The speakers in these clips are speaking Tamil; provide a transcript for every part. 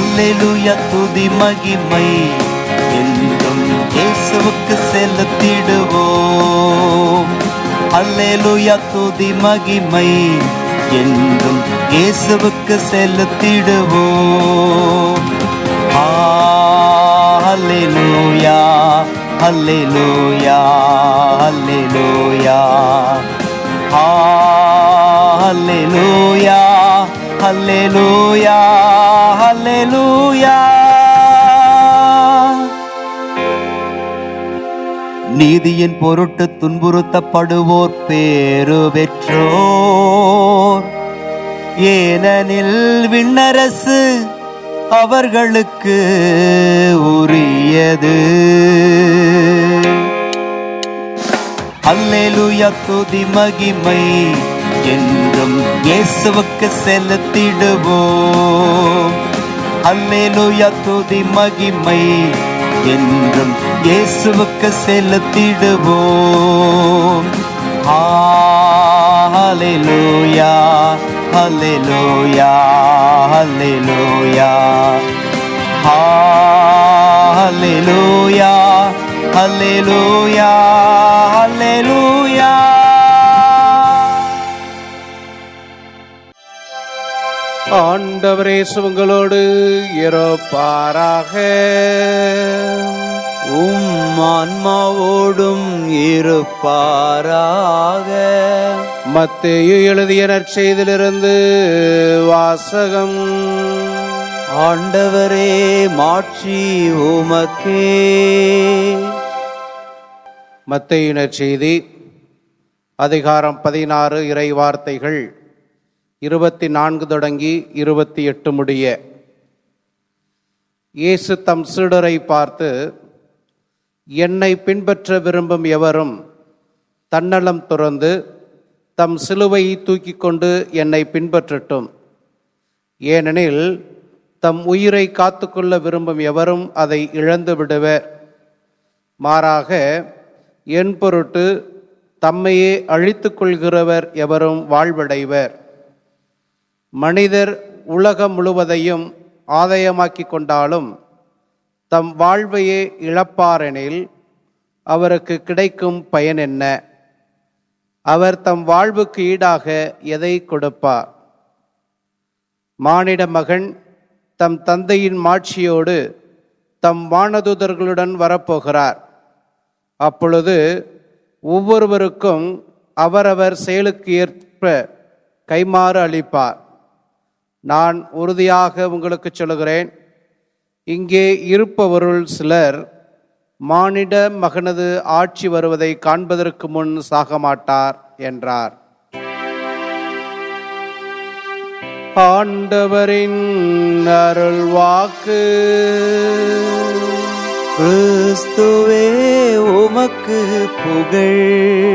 அல்லேலூயா துதி மகிமை என்றும் இயேசுவுக்கு செலுத்திடுவோம் அல்லேலூயா துதி மகிமை என்றும் இயேசுவுக்கு செலுத்திடுவோம் அல்லேலூயா அல்லேலூயா அல்லேலூயா அல்லேலூயா அல்லேலூயா அல்லேலூயா நீதியின் பொருட்டு துன்புறுத்தப்படுவோர் பேரு பெற்றோர் ஏனெனில் விண்ணரசு அவர்களுக்கு உரியது அல்லேலூயா துதி மகிமை என்றும் இயேசுவுக்கு செலுத்திடுவோம் அல்லேலூயா துதி மகிமை என்றும் இயேசுவுக்கு செலுத்திடுவோம் ஹalleluya ஹalleluya ஹalleluya ஹalleluya ஹalleluya ஹalleluya ஆண்டவரே உங்களோடு இருப்பாராக உம் ஆன்மாவோடும் இருப்பாராக மத்தேயு எழுதிய நற்செய்திலிருந்து வாசகம் ஆண்டவரே மாட்சி உமக்கே மத்தேயு நற்செய்தி அதிகாரம் பதினாறு இறை வார்த்தைகள் இருபத்தி நான்கு தொடங்கி இருபத்தி எட்டு முடிய இயேசு தம் சீடரை பார்த்து என்னை பின்பற்ற விரும்பும் எவரும் தன்னலம் துறந்து தம் சிலுவையை தூக்கிக் கொண்டு என்னை பின்பற்றட்டும் ஏனெனில் தம் உயிரை காத்துக்கொள்ள விரும்பும் எவரும் அதை இழந்து விடுவர் மாறாக என் பொருட்டு தம்மையே அழித்துக் கொள்கிறவர் எவரும் வாழ்வடைவர் மனிதர் உலகம் முழுவதையும் ஆதாயமாக்கிக் கொண்டாலும் தம் வாழ்வையே இழப்பாரெனில் அவருக்கு கிடைக்கும் பயன் என்ன அவர் தம் வாழ்வுக்கு ஈடாக எதை கொடுப்பார் மானிட மகன் தம் தந்தையின் மாட்சியோடு தம் வானதூதர்களுடன் வரப்போகிறார் அப்பொழுது ஒவ்வொருவருக்கும் அவரவர் செயலுக்கு ஏற்ப கைமாறு அளிப்பார் நான் உறுதியாக உங்களுக்கு சொல்லுகிறேன் இங்கே இருப்பவருள் சிலர் மானிட மகனது ஆட்சி வருவதை காண்பதற்கு முன் சாக மாட்டார் என்றார் ஆண்டவரின் அருள் வாக்கு கிறிஸ்துவே உமக்கு புகழ்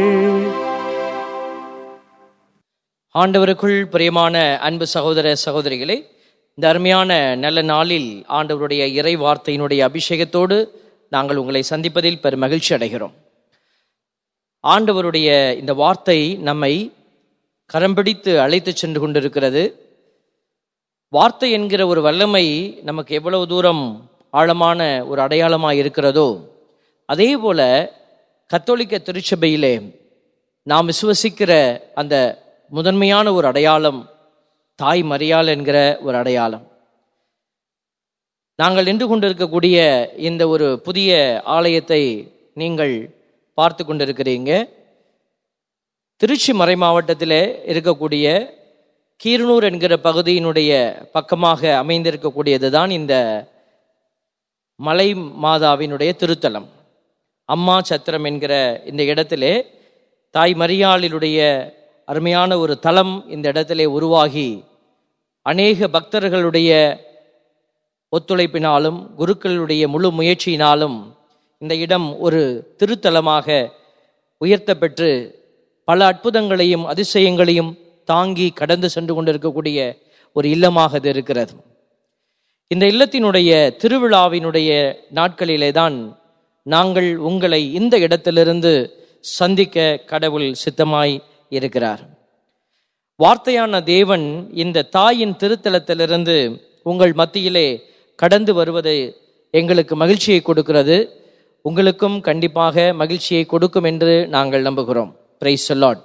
ஆண்டவருக்குள் பிரியமான அன்பு சகோதர சகோதரிகளே இந்த அருமையான நல்ல நாளில் ஆண்டவருடைய இறை வார்த்தையினுடைய அபிஷேகத்தோடு நாங்கள் உங்களை சந்திப்பதில் பெரும் மகிழ்ச்சி அடைகிறோம் ஆண்டவருடைய இந்த வார்த்தை நம்மை கரம் பிடித்து அழைத்து சென்று கொண்டிருக்கிறது வார்த்தை என்கிற ஒரு வல்லமை நமக்கு எவ்வளவு தூரம் ஆழமான ஒரு அடையாளமாக இருக்கிறதோ அதே போல கத்தோலிக்க திருச்சபையிலே நாம் விசுவசிக்கிற அந்த முதன்மையான ஒரு அடையாளம் தாய் மரியாள் என்கிற ஒரு அடையாளம் நாங்கள் நின்று கொண்டிருக்கக்கூடிய இந்த ஒரு புதிய ஆலயத்தை நீங்கள் பார்த்து கொண்டிருக்கிறீங்க திருச்சி மறை மாவட்டத்தில் இருக்கக்கூடிய கீரனூர் என்கிற பகுதியினுடைய பக்கமாக அமைந்திருக்கக்கூடியது தான் இந்த மலை மாதாவினுடைய திருத்தலம் அம்மா சத்திரம் என்கிற இந்த இடத்திலே தாய் மரியாளினுடைய அருமையான ஒரு தலம் இந்த இடத்திலே உருவாகி அநேக பக்தர்களுடைய ஒத்துழைப்பினாலும் குருக்களுடைய முழு முயற்சியினாலும் இந்த இடம் ஒரு திருத்தலமாக உயர்த்தப்பெற்று பல அற்புதங்களையும் அதிசயங்களையும் தாங்கி கடந்து சென்று கொண்டிருக்கக்கூடிய ஒரு இல்லமாக இது இருக்கிறது இந்த இல்லத்தினுடைய திருவிழாவினுடைய நாட்களிலே தான் நாங்கள் உங்களை இந்த இடத்திலிருந்து சந்திக்க கடவுள் சித்தமாய் இருக்கிறார் வார்த்தையான தேவன் இந்த தாயின் திருத்தலத்திலிருந்து உங்கள் மத்தியிலே கடந்து வருவது எங்களுக்கு மகிழ்ச்சியை கொடுக்கிறது உங்களுக்கும் கண்டிப்பாக மகிழ்ச்சியை கொடுக்கும் என்று நாங்கள் நம்புகிறோம் பிரைஸ் லார்ட்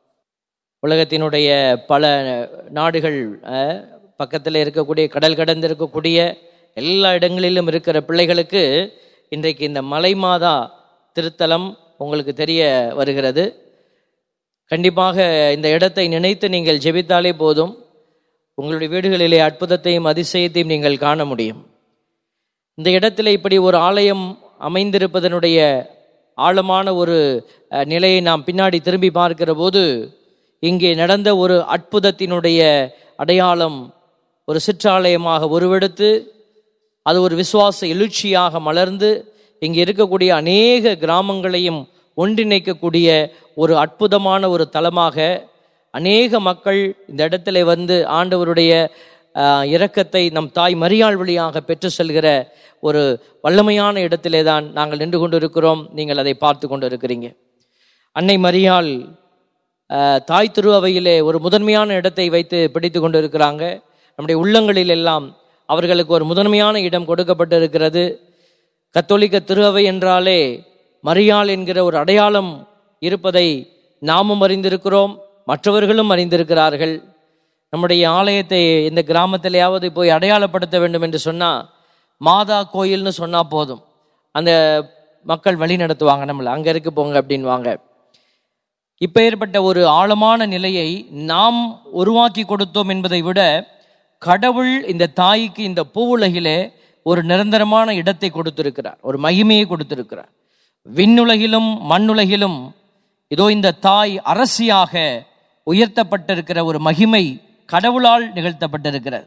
உலகத்தினுடைய பல நாடுகள் அஹ், பக்கத்தில் இருக்கக்கூடிய கடல் கடந்து இருக்கக்கூடிய எல்லா இடங்களிலும் இருக்கிற பிள்ளைகளுக்கு இன்றைக்கு இந்த மலை மாதா திருத்தலம் உங்களுக்கு தெரிய வருகிறது கண்டிப்பாக இந்த இடத்தை நினைத்து நீங்கள் ஜெபித்தாலே போதும் உங்களுடைய வீடுகளிலே அற்புதத்தையும் அதிசயத்தையும் நீங்கள் காண முடியும் இந்த இடத்துல இப்படி ஒரு ஆலயம் அமைந்திருப்பதனுடைய ஆழமான ஒரு அஹ், நிலையை நாம் பின்னாடி திரும்பி பார்க்கிற போது இங்கே நடந்த ஒரு அற்புதத்தினுடைய அடையாளம் ஒரு சிற்றாலயமாக உருவெடுத்து அது ஒரு விசுவாச எழுச்சியாக மலர்ந்து இங்கே இருக்கக்கூடிய அநேக கிராமங்களையும் ஒன்றிணைக்கக்கூடிய ஒரு அற்புதமான ஒரு தலமாக அநேக மக்கள் இந்த இடத்துல வந்து ஆண்டவருடைய ஆஹ், இரக்கத்தை நம் தாய் மரியாள் வழியாக பெற்று செல்கிற ஒரு வல்லமையான இடத்திலே தான் நாங்கள் நின்று கொண்டிருக்கிறோம் நீங்கள் அதை பார்த்து கொண்டு இருக்கிறீங்க அன்னை மரியாள் ஆஹ், தாய் திருஅவையிலே ஒரு முதன்மையான இடத்தை வைத்து பிடித்து கொண்டு இருக்கிறாங்க நம்முடைய உள்ளங்களில் எல்லாம் அவர்களுக்கு ஒரு முதன்மையான இடம் கொடுக்கப்பட்டிருக்கிறது கத்தோலிக்க திருஅவை என்றாலே மரியாள் என்கிற ஒரு அடையாளம் இருப்பதை நாமும் அறிந்திருக்கிறோம் மற்றவர்களும் அறிந்திருக்கிறார்கள் நம்முடைய ஆலயத்தை இந்த கிராமத்திலேயாவது போய் அடையாளப்படுத்த வேண்டும் என்று சொன்னா மாதா கோயில்னு சொன்னா போதும் அந்த மக்கள் வழி நடத்துவாங்க நம்மளை அங்க இருக்கு போங்க அப்படின்வாங்க இப்ப ஏற்பட்ட ஒரு ஆழமான நிலையை நாம் உருவாக்கி கொடுத்தோம் என்பதை விட கடவுள் இந்த தாய்க்கு இந்த பூவுலகிலே ஒரு நிரந்தரமான இடத்தை கொடுத்திருக்கிறார் ஒரு மகிமையை கொடுத்திருக்கிறார் விண்ணுலகிலும் மண்ணுலகிலும் இதோ இந்த தாய் அரசியாக உயர்த்தப்பட்டிருக்கிற ஒரு மகிமை கடவுளால் நிகழ்த்தப்பட்டிருக்கிறது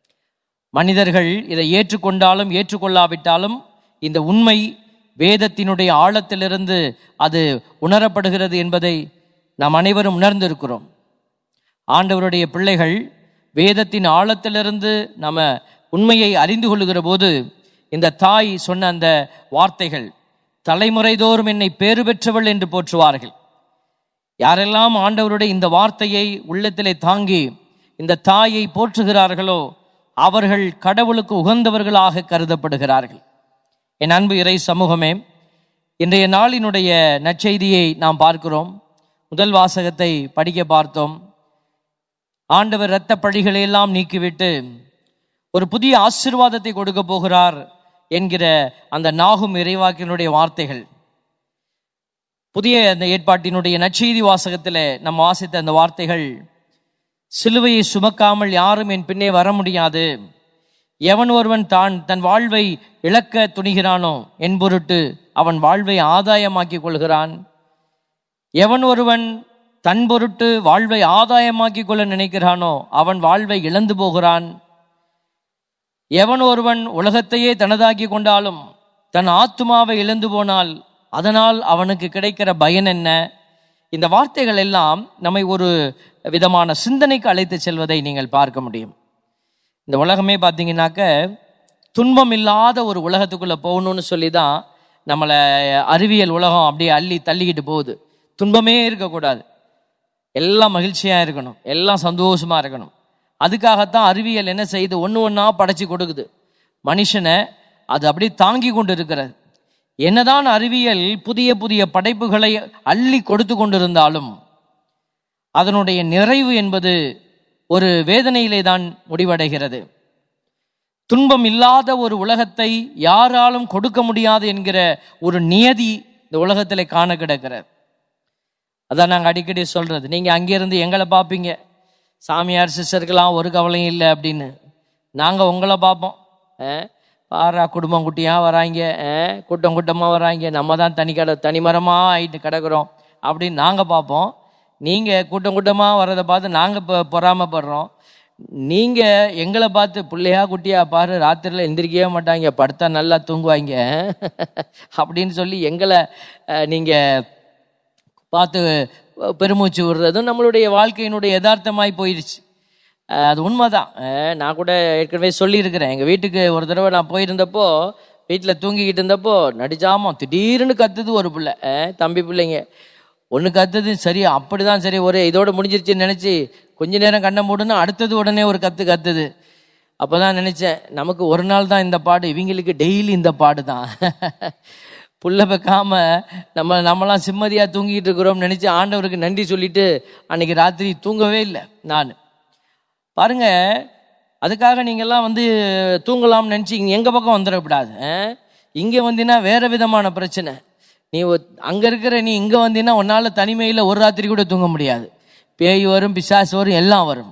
மனிதர்கள் இதை ஏற்றுக்கொண்டாலும் ஏற்றுக்கொள்ளாவிட்டாலும் இந்த உண்மை வேதத்தினுடைய ஆழத்திலிருந்து அது உணரப்படுகிறது என்பதை நாம் அனைவரும் உணர்ந்திருக்கிறோம் ஆண்டவருடைய பிள்ளைகள் வேதத்தின் ஆழத்திலிருந்து நாம உண்மையை அறிந்து கொள்ளுகிற போது இந்த தாய் சொன்ன அந்த வார்த்தைகள் தலைமுறைதோறும் என்னை பேறு பெற்றவள் என்று போற்றுவார்கள் யாரெல்லாம் ஆண்டவருடைய இந்த வார்த்தையை உள்ளத்திலே தாங்கி இந்த தாயை போற்றுகிறார்களோ அவர்கள் கடவுளுக்கு உகந்தவர்களாக கருதப்படுகிறார்கள் என் அன்பு இறை சமூகமே இன்றைய நாளினுடைய நற்செய்தியை நாம் பார்க்கிறோம் முதல் வாசகத்தை படிக்க பார்த்தோம் ஆண்டவர் இரத்த பழிகளை எல்லாம் நீக்கிவிட்டு ஒரு புதிய ஆசீர்வாதத்தை கொடுக்க போகிறார் என்கிற அந்த நாகும் இறைவாக்கினுடைய வார்த்தைகள் புதிய அந்த ஏற்பாட்டினுடைய நற்செய்தி வாசகத்தில் நம்ம வாசித்த அந்த வார்த்தைகள் சிலுவையை சுமக்காமல் யாரும் என் பின்னே வர முடியாது எவன் ஒருவன் தான் தன் வாழ்வை இழக்க துணிகிறானோ என் பொருட்டு அவன் வாழ்வை ஆதாயமாக்கிக் கொள்கிறான் எவன் ஒருவன் தன் பொருட்டு வாழ்வை ஆதாயமாக்கிக் கொள்ள நினைக்கிறானோ அவன் வாழ்வை இழந்து போகிறான் எவன் ஒருவன் உலகத்தையே தனதாக்கி கொண்டாலும் தன் ஆத்துமாவை இழந்து போனால் அதனால் அவனுக்கு கிடைக்கிற பயன் என்ன இந்த வார்த்தைகள் எல்லாம் நம்மை ஒரு விதமான சிந்தனைக்கு அழைத்து செல்வதை நீங்கள் பார்க்க முடியும் இந்த உலகமே பார்த்தீங்கன்னாக்க துன்பம் இல்லாத ஒரு உலகத்துக்குள்ள போகணும்னு சொல்லி தான் நம்மளை அறிவியல் உலகம் அப்படியே அள்ளி தள்ளிக்கிட்டு போகுது துன்பமே இருக்கக்கூடாது எல்லாம் மகிழ்ச்சியா இருக்கணும் எல்லாம் சந்தோஷமா இருக்கணும் அதுக்காகத்தான் அறிவியல் என்ன செய்யுது ஒன்று ஒன்றா படைச்சு கொடுக்குது மனுஷனை அது அப்படியே தாங்கி கொண்டு இருக்கிறது என்னதான் அறிவியல் புதிய புதிய படைப்புகளை அள்ளி கொடுத்து கொண்டிருந்தாலும் அதனுடைய நிறைவு என்பது ஒரு வேதனையிலே தான் முடிவடைகிறது துன்பம் இல்லாத ஒரு உலகத்தை யாராலும் கொடுக்க முடியாது என்கிற ஒரு நியதி இந்த உலகத்திலே காண கிடக்கிறது அதான் நாங்கள் அடிக்கடி சொல்றது நீங்க அங்கிருந்து எங்களை பார்ப்பீங்க சாமியார் சிஸ்டருக்கெல்லாம் ஒரு கவலையும் இல்லை அப்படின்னு நாங்க உங்களை பார்ப்போம் அஹ், பாரா குடும்பம் குட்டியா வராங்க அஹ், கூட்டம் கூட்டமா வராங்க நம்ம தான் தனி கடை தனிமரமா ஆயிட்டு கிடக்குறோம் அப்படின்னு நாங்க பார்ப்போம் நீங்க கூட்டம் கூட்டமா வர்றதை பார்த்து நாங்க இப்போ பொறாமப்படுறோம் நீங்க எங்களை பார்த்து பிள்ளையா குட்டியா பாரு ராத்திரில எந்திரிக்கவே மாட்டாங்க படுத்தா நல்லா தூங்குவாங்க அப்படின்னு சொல்லி எங்களை அஹ், நீங்க பார்த்து பெருமூச்சு விடுறதும் நம்மளுடைய வாழ்க்கையினுடைய யதார்த்தமாய் போயிடுச்சு அஹ் அது உண்மைதான் அஹ் நான் கூட ஏற்கனவே சொல்லியிருக்கிறேன் எங்கள் வீட்டுக்கு ஒரு தடவை நான் போயிருந்தப்போ வீட்டில் தூங்கிக்கிட்டு இருந்தப்போ நடிச்சாமோ திடீர்னு கத்துது ஒரு பிள்ளை அஹ் தம்பி பிள்ளைங்க ஒன்று கத்துது சரி அப்படிதான் சரி ஒரு இதோட முடிஞ்சிருச்சுன்னு நினச்சி கொஞ்ச நேரம் கண்ணை மூடுனா அடுத்தது உடனே ஒரு கத்து கத்துது அப்பதான் நினைச்சேன் நமக்கு ஒரு நாள் தான் இந்த பாடு இவங்களுக்கு டெய்லி இந்த பாடு தான் புல்ல வைக்காம நம்ம நம்மலாம் சிம்மதியா தூங்கிட்டு இருக்கிறோம் நினைச்சு ஆண்டவருக்கு நன்றி சொல்லிட்டு அன்னைக்கு ராத்திரி தூங்கவே இல்லை நான் பாருங்க அதுக்காக நீங்கெல்லாம் வந்து தூங்கலாம்னு நினச்சி எங்கள் பக்கம் வந்துடக்கூடாது இங்கே வந்தீங்கன்னா வேற விதமான பிரச்சனை நீ அங்கே இருக்கிற நீ இங்கே வந்தீங்கன்னா உன்னால் தனிமையில் ஒரு ராத்திரி கூட தூங்க முடியாது பேய் வரும் பிசாசு வரும் எல்லாம் வரும்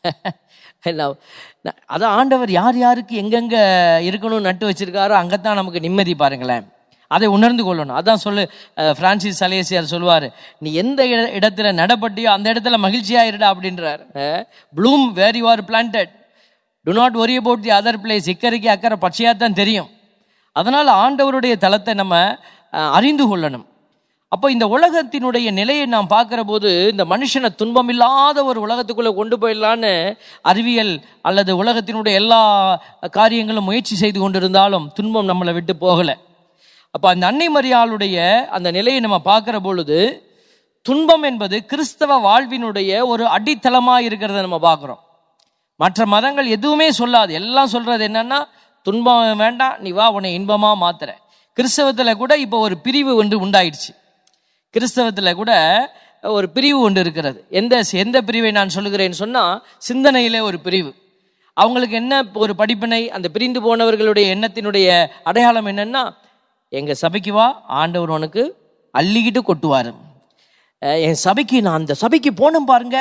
எல்லாம் ந- அதான் ஆண்டவர் யார் யாருக்கு எங்கெங்க இருக்கணும்னு நட்டு வச்சிருக்காரோ அங்கதான் நமக்கு நிம்மதி பாருங்களேன் அதை உணர்ந்து கொள்ளணும் அதான் சொல்லு அஹ், பிரான்சிஸ் சலேசியார் சொல்லுவார் நீ எந்த இட- இடத்துல நடப்பட்டியோ அந்த இடத்துல மகிழ்ச்சியா இருடா அப்படின்றார் bloom where you are planted do not worry about the other place இக்கரைக்கு அக்கறை பச்சையாக தான் தெரியும் அதனால் ஆண்டவருடைய தலத்தை நம்ம அஹ், அறிந்து கொள்ளணும் அப்போ இந்த உலகத்தினுடைய நிலையை நாம் பார்க்கிற போது இந்த மனுஷனை துன்பம் இல்லாத ஒரு உலகத்துக்குள்ள கொண்டு போயிடலான்னு அறிவியல் அல்லது உலகத்தினுடைய எல்லா காரியங்களும் முயற்சி செய்து கொண்டிருந்தாலும் துன்பம் நம்மளை விட்டு போகலை அப்போ அந்த அன்னை மரியாளுடைய அந்த நிலையை நம்ம பார்க்கிற பொழுது துன்பம் என்பது கிறிஸ்தவ வாழ்வினுடைய ஒரு அடித்தளமா இருக்கிறத நம்ம பார்க்கிறோம் மற்ற மதங்கள் எதுவுமே சொல்லாது எல்லாம் சொல்றது என்னன்னா துன்பம் வேண்டாம் நீ வா உன்னை இன்பமா மாத்துற கிறிஸ்தவத்துல கூட இப்போ ஒரு பிரிவு ஒன்று உண்டாயிடுச்சு கிறிஸ்தவத்துல கூட ஒரு பிரிவு ஒன்று இருக்கிறது எந்த எந்த பிரிவை நான் சொல்லுகிறேன்னு சொன்னா சிந்தனையிலே ஒரு பிரிவு அவங்களுக்கு என்ன ஒரு படிப்பினை அந்த பிரிந்து போனவர்களுடைய எண்ணத்தினுடைய அடையாளம் என்னன்னா எங்க சபைக்கு வா ஆண்டவர் உனக்கு அள்ளிக்கிட்டு கொட்டுவாரு அஹ் என் சபைக்கு நான் அந்த சபைக்கு போனேன் பாருங்க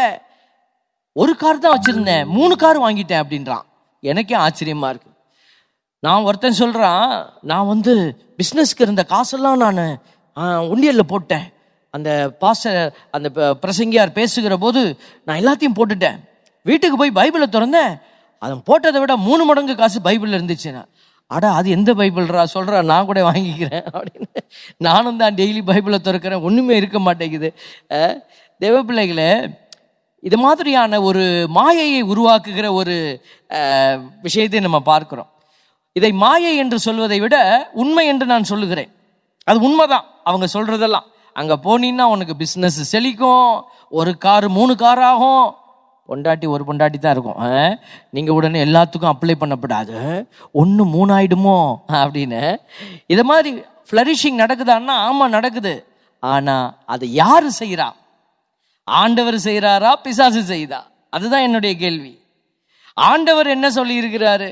ஒரு கார் தான் வச்சிருந்தேன் மூணு கார் வாங்கிட்டேன் அப்படின்றான் எனக்கே ஆச்சரியமா இருக்கு நான் ஒருத்தன் சொல்றான் நான் வந்து பிஸ்னஸ்க்கு இருந்த காசெல்லாம் நான் உண்டியல்ல போட்டேன் அந்த பாச அந்த ப- பிரசங்கியார் பேசுகிற போது நான் எல்லாத்தையும் போட்டுட்டேன் வீட்டுக்கு போய் பைபிளை திறந்தேன் அதன் போட்டதை விட மூணு மடங்கு காசு பைபிள்ல இருந்துச்சுன்னா அட அது எந்த பைபிள்ரா சொல்றா நான் கூட வாங்கிக்கிறேன் அப்படின்னு நானும் தான் டெய்லி பைபிளை திறக்கிறேன் ஒண்ணுமே இருக்க மாட்டேங்குது அஹ், தேவ பிள்ளைகளே இது மாதிரியான ஒரு மாயையை உருவாக்குகிற ஒரு அஹ், விஷயத்தை நம்ம பார்க்கிறோம் இதை மாயை என்று சொல்வதை விட உண்மை என்று நான் சொல்லுகிறேன் அது உண்மைதான் அவங்க சொல்றதெல்லாம் அங்க போனீங்கன்னா உனக்கு பிசினஸ் செழிக்கும் ஒரு கார் மூணு கார் ஆகும் பொண்டாட்டி ஒரு பொண்டாட்டி தான் இருக்கும் அஹ், நீங்க உடனே எல்லாத்துக்கும் அப்ளை பண்ணப்படாது ஒன்று மூணாயிடுமோ அப்படின்னு இது மாதிரி ஃப்ளரிஷிங் நடக்குதான்னா ஆமா நடக்குது ஆனா அதை யாரு செய்றா ஆண்டவர் செய்கிறாரா பிசாசு செய்தா அதுதான் என்னுடைய கேள்வி ஆண்டவர் என்ன சொல்லி இருக்கிறாரு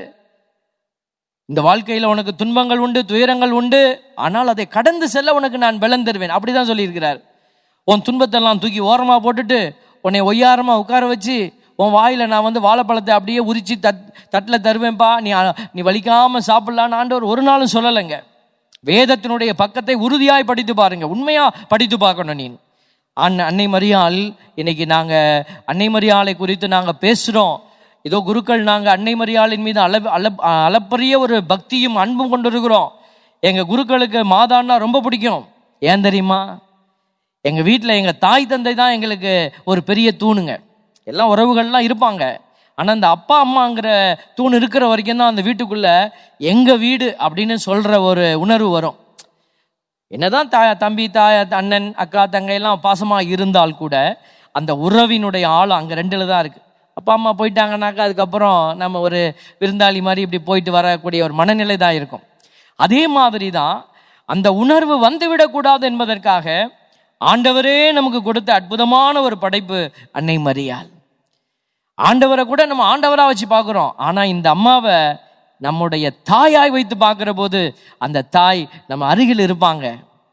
இந்த வாழ்க்கையில உனக்கு துன்பங்கள் உண்டு துயரங்கள் உண்டு ஆனால் அதை கடந்து செல்ல உனக்கு நான் பலன் தருவேன் அப்படிதான் சொல்லியிருக்கிறார் உன் துன்பத்தெல்லாம் தூக்கி ஓரமா போட்டுட்டு உன்னை ஒய்யாரமா உட்கார வச்சு உன் வாயில நான் வந்து வாழைப்பழத்தை அப்படியே உரிச்சு தட் தட்டில் தருவேன்ப்பா நீ அ- நீ வலிக்காம சாப்பிடலான்னு ஆண்டவர் ஒரு நாளும் சொல்லலைங்க வேதத்தினுடைய பக்கத்தை உறுதியாய் படித்து பாருங்க உண்மையா படித்து பார்க்கணும் நீ அண்ணன் அன்னை மரியாள் இன்னைக்கு நாங்க அன்னை மரியாளை குறித்து நாங்க பேசுறோம் ஏதோ குருக்கள் நாங்க அன்னை மரியாளின் மீது அள அள அளப்பரிய ஒரு பக்தியும் அன்பும் கொண்டிருக்கிறோம் எங்க குருக்களுக்கு மாதான்னா ரொம்ப பிடிக்கும் ஏன் தெரியுமா எங்க வீட்டில் எங்க தாய் தந்தை தான் எங்களுக்கு ஒரு பெரிய தூணுங்க எல்லாம் உறவுகள்லாம் இருப்பாங்க ஆனா அந்த அப்பா அம்மாங்கிற தூண் இருக்கிற வரைக்கும் தான் அந்த வீட்டுக்குள்ள எங்க வீடு அப்படின்னு சொல்ற ஒரு உணர்வு வரும் என்னதான் தா தம்பி தாய் அண்ணன் அக்கா தங்கை எல்லாம் பாசமா இருந்தால் கூட அந்த உறவினுடைய ஆழம் அங்க ரெண்டுல தான் இருக்கு அப்பா அம்மா போயிட்டாங்கன்னாக்கா அதுக்கப்புறம் நம்ம ஒரு விருந்தாளி மாதிரி இப்படி போயிட்டு வரக்கூடிய ஒரு மனநிலை தான் இருக்கும் அதே மாதிரி தான் அந்த உணர்வு வந்துவிடக்கூடாது என்பதற்காக ஆண்டவரே நமக்கு கொடுத்த அற்புதமான ஒரு படைப்பு அன்னை மரியாள் ஆண்டவரை கூட நம்ம ஆண்டவரா வச்சு பார்க்கிறோம் ஆனா இந்த அம்மாவை நம்முடைய தாயாய் வைத்து பார்க்கிற போது அந்த தாய் நம்ம அருகில் இருப்பாங்க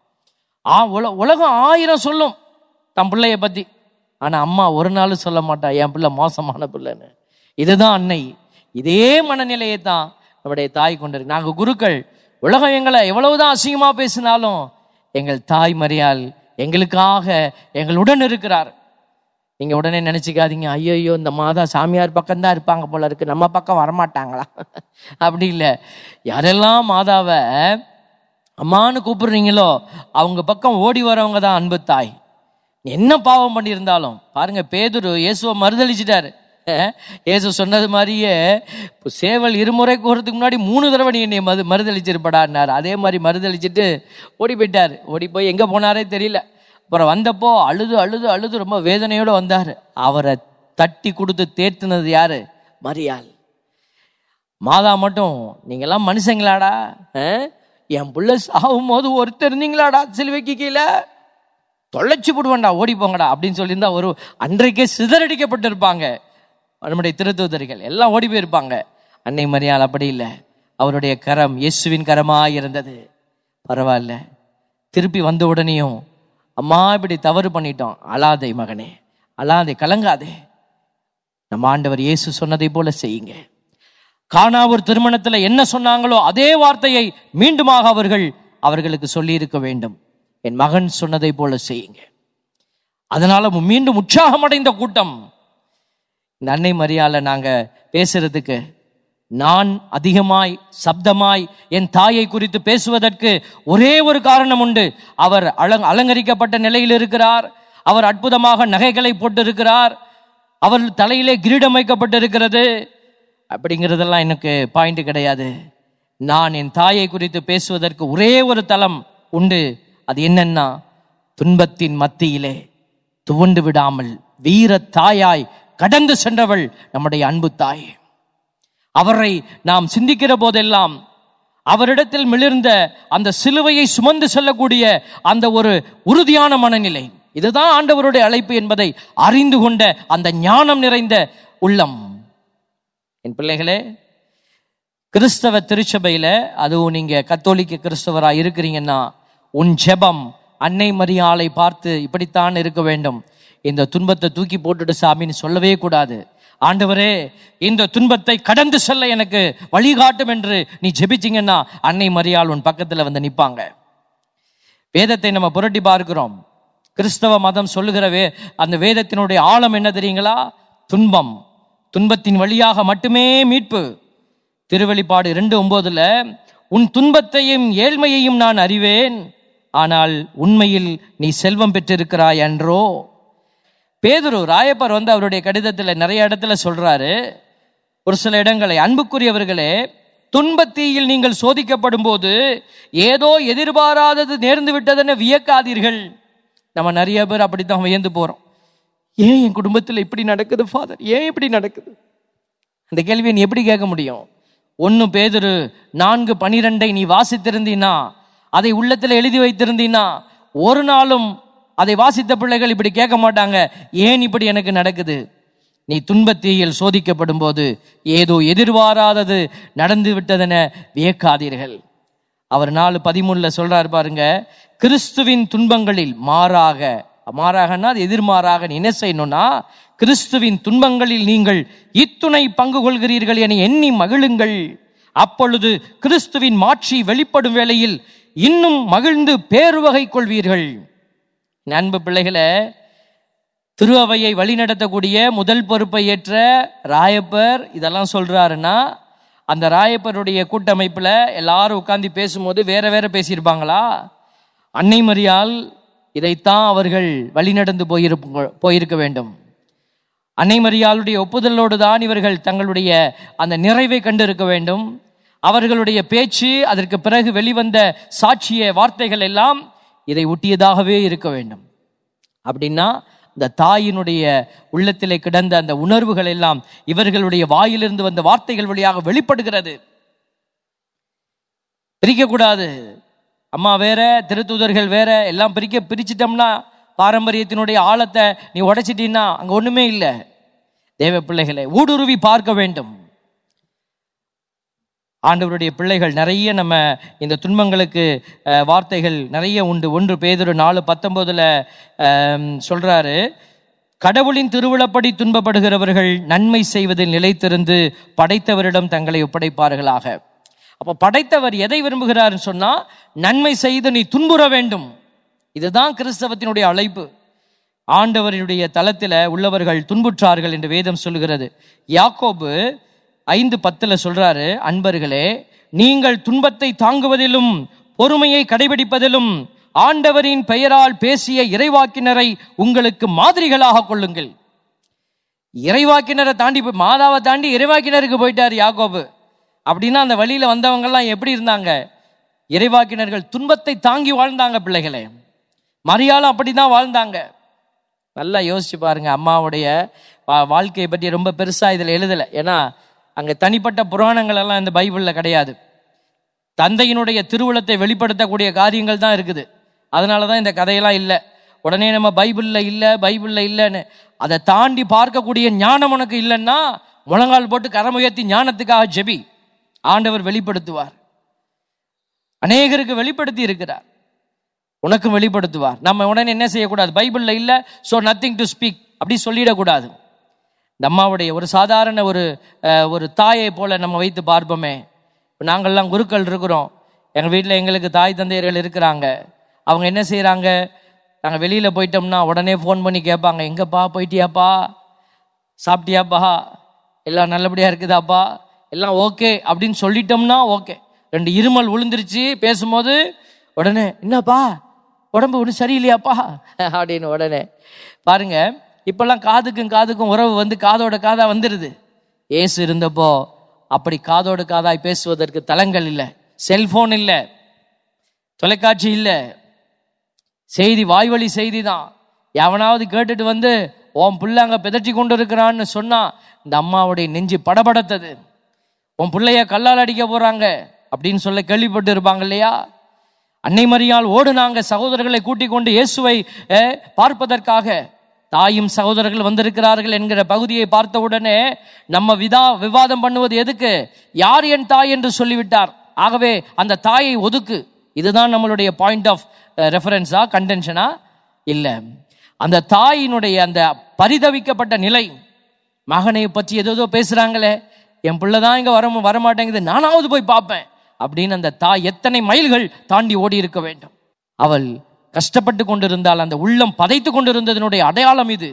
ஆ உல உலகம் ஆயிரம் சொல்லும் தன் பிள்ளைய பத்தி ஆனா அம்மா ஒரு நாள் சொல்ல மாட்டா என் பிள்ளை மோசமான பிள்ளைன்னு இதுதான் அன்னை இதே மனநிலையை தான் நம்முடைய தாய் கொண்டிருக்கு நாங்க குருக்கள் உலகம் எங்களை எவ்வளவுதான் அசிங்கமா பேசினாலும் எங்கள் தாய் மரியாள் எங்களுக்காக எங்களுடன் இருக்கிறார் நீங்க உடனே நினைச்சுக்காதீங்க ஐயோ இந்த மாதா சாமியார் பக்கம் தான் இருப்பாங்க போல இருக்கு நம்ம பக்கம் வரமாட்டாங்களா அப்படி இல்லை யாரெல்லாம் மாதாவை அம்மான்னு கூப்பிடுறீங்களோ அவங்க பக்கம் ஓடி வரவங்க தான் அன்பு தாய் நீ என்ன பாவம் பண்ணியிருந்தாலும் பாருங்க பேதுரு இயேசுவை மறுதளிச்சிட்டாரு அஹ், இயேசு சொன்னது மாதிரியே இப்போ சேவல் இருமுறை கூறதுக்கு முன்னாடி மூணு தடவை நீ என்னை மது மறுதளிச்சிருப்படான்னாரு அதே மாதிரி மறுதளிச்சிட்டு ஓடி போயிட்டாரு ஓடி போய் எங்க போனாரே தெரியல அப்புறம் வந்தப்போ அழுது அழுது அழுது ரொம்ப வேதனையோட வந்தாரு அவரை தட்டி கொடுத்து தேர்த்துனது யாரு மரியாள் மாதா மட்டும் நீங்கெல்லாம் மனுஷங்களாடா ஆ? என் புள்ள சாகும் போது ஒருத்தர் இருந்தீங்களாடா சிலுவைக்கு கீழே தொலைச்சு போடுவேன்டா ஓடி போங்கடா அப்படின்னு சொல்லியிருந்தா ஒரு அன்றைக்கே சிதறடிக்கப்பட்டிருப்பாங்க நம்முடைய திருத்தூதர்கள் எல்லாம் ஓடி போயிருப்பாங்க அன்னை மரியாள் அப்படி இல்லை அவருடைய கரம் இயேசுவின் கரமாய் இருந்தது பரவாயில்ல திருப்பி வந்த உடனேயும் அம்மா இப்படி தவறு பண்ணிட்டோம் அழாதே மகனே அழாதே கலங்காதே நம்ம ஆண்டவர் இயேசு சொன்னதை போல செய்யுங்க காணாவூர் திருமணத்துல என்ன சொன்னாங்களோ அதே வார்த்தையை மீண்டுமாக அவர்கள் அவர்களுக்கு சொல்லி இருக்க வேண்டும் என் மகன் சொன்னதை போல செய்யுங்க அதனால மீண்டும் உற்சாகமடைந்த கூட்டம் இந்த அன்னை மரியால நாங்க பேசுறதுக்கு நான் அதிகமாய் சப்தமாய் என் தாயை குறித்து பேசுவதற்கு ஒரே ஒரு காரணம் உண்டு அவர் அலங் அலங்கரிக்கப்பட்ட நிலையில் இருக்கிறார் அவர் அற்புதமாக நகைகளை போட்டிருக்கிறார் அவர் தலையிலே கிரீடம் வைக்கப்பட்டிருக்கிறது அப்படிங்கிறதெல்லாம் எனக்கு பாயிண்ட் கிடையாது நான் என் தாயை குறித்து பேசுவதற்கு ஒரே ஒரு தலம் உண்டு அது என்னன்னா துன்பத்தின் மத்தியிலே துவண்டு விடாமல் வீர தாயாய் கடந்து சென்றவள் நம்முடைய அன்பு தாய் அவரை நாம் சிந்திக்கிற போதெல்லாம் அவரிடத்தில் மிளிர்ந்த அந்த சிலுவையை சுமந்து செல்லக்கூடிய அந்த ஒரு உறுதியான மனநிலை இதுதான் ஆண்டவருடைய அழைப்பு என்பதை அறிந்து கொண்ட அந்த ஞானம் நிறைந்த உள்ளம் என் பிள்ளைகளே கிறிஸ்தவ திருச்சபையில அதுவும் நீங்க கத்தோலிக்க கிறிஸ்தவரா இருக்கிறீங்கன்னா உன் ஜெபம் அன்னை மரியாளை பார்த்து இப்படித்தான் இருக்க வேண்டும் இந்த துன்பத்தை தூக்கி போட்டுட்டு சாமின்னு சொல்லவே கூடாது ஆண்டவரே இந்த துன்பத்தை கடந்து செல்ல எனக்கு வழிகாட்டும் என்று நீ ஜெபிச்சீங்கன்னா அன்னை மரியாள் உன் பக்கத்துல வந்து நிப்பாங்க வேதத்தை நம்ம புரட்டி பார்க்கிறோம் கிறிஸ்தவ மதம் சொல்லுகிற வே அந்த வேதத்தினுடைய ஆழம் என்ன தெரியுங்களா துன்பம் துன்பத்தின் வழியாக மட்டுமே மீட்பு திருவெளிப்பாடு இரண்டு ஒன்பதுல உன் துன்பத்தையும் ஏழ்மையையும் நான் அறிவேன் ஆனால் உண்மையில் நீ செல்வம் பெற்றிருக்கிறாய் என்றோ பேதுரு ராயப்பர் வந்து அவருடைய கடிதத்தில் நிறைய இடத்துல சொல்றாரு ஒரு சில இடங்களை அன்புக்குரியவர்களே துன்பத்தீயில் நீங்கள் சோதிக்கப்படும் போது ஏதோ எதிர்பாராதது நேர்ந்து விட்டதென வியக்காதீர்கள் நம்ம நிறைய பேர் அப்படித்தான் வியந்து போறோம் ஏன் என் குடும்பத்தில் இப்படி நடக்குது ஃபாதர் ஏன் இப்படி நடக்குது அந்த கேள்வியை நீ எப்படி கேட்க முடியும் ஒன்னு பேதுரு நான்கு பனிரெண்டை நீ வாசித்திருந்தீனா அதை உள்ளத்தில் எழுதி வைத்திருந்தீனா ஒரு நாளும் அதை வாசித்த பிள்ளைகள் இப்படி கேட்க மாட்டாங்க ஏன் இப்படி எனக்கு நடக்குது நீ துன்பத்தீயில் சோதிக்கப்படும் போது ஏதோ எதிர்பாராதது நடந்து விட்டதென வியக்காதீர்கள் அவர் நாலு பதிமூணுல சொல்றாரு பாருங்க கிறிஸ்துவின் துன்பங்களில் மாறாக மாறாகன்னா அது எதிர்மாறாக நீ என்ன செய்யணும்னா கிறிஸ்துவின் துன்பங்களில் நீங்கள் இத்துணை பங்கு கொள்கிறீர்கள் என எண்ணி மகிழுங்கள் அப்பொழுது கிறிஸ்துவின் மாட்சி வெளிப்படும் வேளையில் இன்னும் மகிழ்ந்து பேருவகை கொள்வீர்கள் என் அன்பு பிள்ளைகளை திருஅவையை வழிநடத்தக்கூடிய முதல் பொறுப்பை ஏற்ற ராயப்பர் இதெல்லாம் சொல்றாருன்னா அந்த ராயப்பருடைய கூட்டமைப்புல எல்லாரும் உட்கார்ந்து பேசும்போது வேற வேற பேசியிருப்பாங்களா அன்னை மரியால் இதைத்தான் அவர்கள் வழிநடந்து போயிருப்ப போயிருக்க வேண்டும் அன்னை மரியாளுடைய ஒப்புதலோடு தான் இவர்கள் தங்களுடைய அந்த நிறைவை கண்டிருக்க வேண்டும் அவர்களுடைய பேச்சு அதற்கு பிறகு வெளிவந்த சாட்சிய வார்த்தைகள் எல்லாம் இதை ஒட்டியதாகவே இருக்க வேண்டும் அப்படின்னா இந்த தாயினுடைய உள்ளத்திலே கிடந்த அந்த உணர்வுகள் எல்லாம் இவர்களுடைய வாயிலிருந்து வந்த வார்த்தைகள் வழியாக வெளிப்படுகிறது பிரிக்கக்கூடாது அம்மா வேற திருத்தூதர்கள் வேற எல்லாம் பிரிக்க பிரிச்சிட்டோம்னா பாரம்பரியத்தினுடைய ஆழத்தை நீ உடைச்சிட்டீன்னா அங்க ஒண்ணுமே இல்லை தேவ பிள்ளைகளை ஊடுருவி பார்க்க வேண்டும் ஆண்டவருடைய பிள்ளைகள் நிறைய நம்ம இந்த துன்பங்களுக்கு அஹ், வார்த்தைகள் நிறைய உண்டு ஒன்று பேதுரு நாலு பத்தொன்பதுல அஹ், சொல்றாரு கடவுளின் திருவிழப்படி துன்பப்படுகிறவர்கள் நன்மை செய்வதில் நிலைத்திருந்து படைத்தவரிடம் தங்களை ஒப்படைப்பார்களாக அப்ப படைத்தவர் எதை விரும்புகிறார்னு சொன்னா நன்மை செய்து நீ துன்புற வேண்டும் இதுதான் கிறிஸ்தவத்தினுடைய அழைப்பு ஆண்டவருடைய தளத்தில உள்ளவர்கள் துன்புற்றார்கள் என்று வேதம் சொல்லுகிறது யாக்கோபு ஐந்து பத்துல சொல்றாரு அன்பர்களே நீங்கள் துன்பத்தை தாங்குவதிலும் பொறுமையை கடைபிடிப்பதிலும் ஆண்டவரின் பெயரால் பேசிய இறைவாக்கினரை உங்களுக்கு மாதிரிகளாக கொள்ளுங்கள் இறைவாக்கினரை தாண்டி போய் மாதாவை தாண்டி இறைவாக்கினருக்கு போயிட்டார் யாக்கோபு அப்படின்னா அந்த வழியில வந்தவங்கெல்லாம் எப்படி இருந்தாங்க இறைவாக்கினர்கள் துன்பத்தை தாங்கி வாழ்ந்தாங்க பிள்ளைகளே மரியாளும் அப்படிதான் வாழ்ந்தாங்க நல்லா யோசிச்சு பாருங்க அம்மாவுடைய வா- வாழ்க்கையை பற்றி ரொம்ப பெருசா இதுல எழுதல ஏன்னா அங்க தனிப்பட்ட புராணங்கள் எல்லாம் இந்த பைபிள்ல கிடையாது தந்தையினுடைய திருவுளத்தை வெளிப்படுத்தக்கூடிய காரியங்கள் தான் இருக்குது அதனால தான் இந்த கதையெல்லாம் இல்லை உடனே நம்ம பைபிள்ல இல்லை பைபிள்ல இல்லைன்னு அதை தாண்டி பார்க்கக்கூடிய ஞானம் உனக்கு இல்லைன்னா முழங்கால் போட்டு கரமுயர்த்தி ஞானத்துக்காக ஜெபி ஆண்டவர் வெளிப்படுத்துவார் அநேகருக்கு வெளிப்படுத்தி இருக்கிறார் உனக்கும் வெளிப்படுத்துவார் நம்ம உடனே என்ன செய்யக்கூடாது பைபிள்ல இல்ல ஸோ நத்திங் டு ஸ்பீக் அப்படி சொல்லிடக்கூடாது இந்த அம்மாவுடைய ஒரு சாதாரண ஒரு அஹ், ஒரு தாயை போல நம்ம வைத்து பார்ப்போமே இப்ப நாங்கள்லாம் குருக்கள் இருக்கிறோம் எங்கள் வீட்டில் எங்களுக்கு தாய் தந்தையர்கள் இருக்கிறாங்க அவங்க என்ன செய்கிறாங்க நாங்கள் வெளியில் போயிட்டோம்னா உடனே ஃபோன் பண்ணி கேட்பாங்க எங்கப்பா போயிட்டியாப்பா சாப்பிட்டியாப்பா எல்லாம் நல்லபடியாக இருக்குதாப்பா எல்லாம் ஓகே அப்படின்னு சொல்லிட்டோம்னா ஓகே ரெண்டு இருமல் விழுந்துருச்சு பேசும்போது உடனே என்னப்பா உடம்பு ஒன்றும் சரியில்லையாப்பா அப்படின்னு உடனே பாருங்க இப்பெல்லாம் காதுக்கும் காதுக்கும் உறவு வந்து காதோட காதா வந்துடுது ஏசு இருந்தப்போ அப்படி காதோடு காதாய் பேசுவதற்கு தளங்கள் இல்லை செல்போன் இல்லை தொலைக்காட்சி இல்லை செய்தி வாய்வழி செய்தி தான் எவனாவது கேட்டுட்டு வந்து உன் புள்ள அங்க பிதற்றி கொண்டு இருக்கிறான்னு சொன்னா இந்த அம்மாவுடைய நெஞ்சு படபடத்தது உன் பிள்ளைய கல்லால் அடிக்க போறாங்க அப்படின்னு சொல்ல கேள்விப்பட்டு இருப்பாங்க இல்லையா அன்னை மரியால் ஓடுனாங்க சகோதரர்களை கூட்டிக் கொண்டு இயேசுவை அஹ், பார்ப்பதற்காக தாயும் சகோதரர்கள் வந்திருக்கிறார்கள் என்கிற பகுதியை பார்த்த உடனே நம்ம விதா விவாதம் பண்ணுவது எதுக்கு யார் என் தாய் என்று சொல்லிவிட்டார் ஆகவே அந்த தாயை ஒதுக்கு இதுதான் நம்மளுடைய பாயிண்ட் ஆஃப் ரெஃபரன்ஸா கண்டென்ஷனா இல்ல அந்த தாயினுடைய அந்த பரிதவிக்கப்பட்ட நிலை மகனை பற்றி ஏதோ பேசுறாங்களே என் பிள்ளை தான் இங்க வர வரமாட்டேங்குது நானாவது போய் பார்ப்பேன் அப்படின்னு அந்த தாய் எத்தனை மைல்கள் தாண்டி ஓடி இருக்க வேண்டும் அவள் கஷ்டப்பட்டு கொண்டிருந்தால் அந்த உள்ளம் பதைத்து கொண்டிருந்ததனுடைய அடையாளம் இது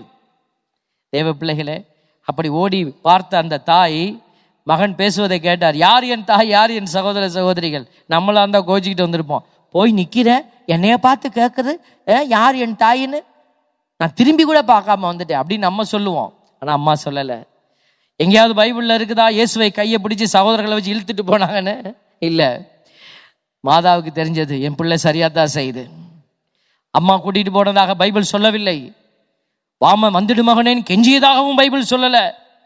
தேவ பிள்ளைகளே அப்படி ஓடி பார்த்த அந்த தாய் மகன் பேசுவதை கேட்டார் யார் என் தாய் யார் என் சகோதர சகோதரிகள் நம்மளா இருந்தா கோச்சிக்கிட்டு வந்திருப்போம் போய் நிக்கிறேன் என்னைய பார்த்து கேட்குது யார் என் தாயின்னு நான் திரும்பி கூட பார்க்காம வந்துட்டேன் அப்படின்னு நம்ம சொல்லுவோம் ஆனா அம்மா சொல்லலை எங்கேயாவது பைபிள்ல இருக்குதா இயேசுவை கையை பிடிச்சி சகோதரர்களை வச்சு இழுத்துட்டு போனாங்கன்னு இல்ல மாதாவுக்கு தெரிஞ்சது என் பிள்ளை சரியா தான் செய்யுது அம்மா கூட்டிட்டு போனதாக பைபிள் சொல்லவில்லை வாம வந்துடு மகனேன் கெஞ்சியதாகவும் பைபிள் சொல்லல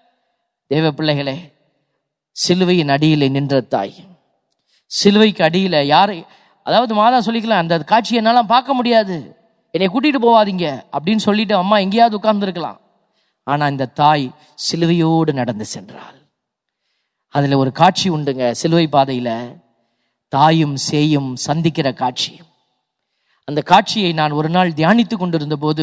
தேவ பிள்ளைகளே சிலுவையின் அடியிலே நின்ற தாய் சிலுவைக்கு அடியில யாரை அதாவது மாதா சொல்லிக்கலாம் அந்த காட்சியை என்னால பார்க்க முடியாது என்னை கூட்டிட்டு போவாதீங்க அப்படின்னு சொல்லிட்டு அம்மா எங்கேயாவது உட்கார்ந்துருக்கலாம் ஆனா இந்த தாய் சிலுவையோடு நடந்து சென்றாள் அதுல ஒரு காட்சி உண்டுங்க சிலுவை பாதையில தாயும் சேயும் சந்திக்கிற காட்சி அந்த காட்சியை நான் ஒரு நாள் தியானித்து கொண்டிருந்த போது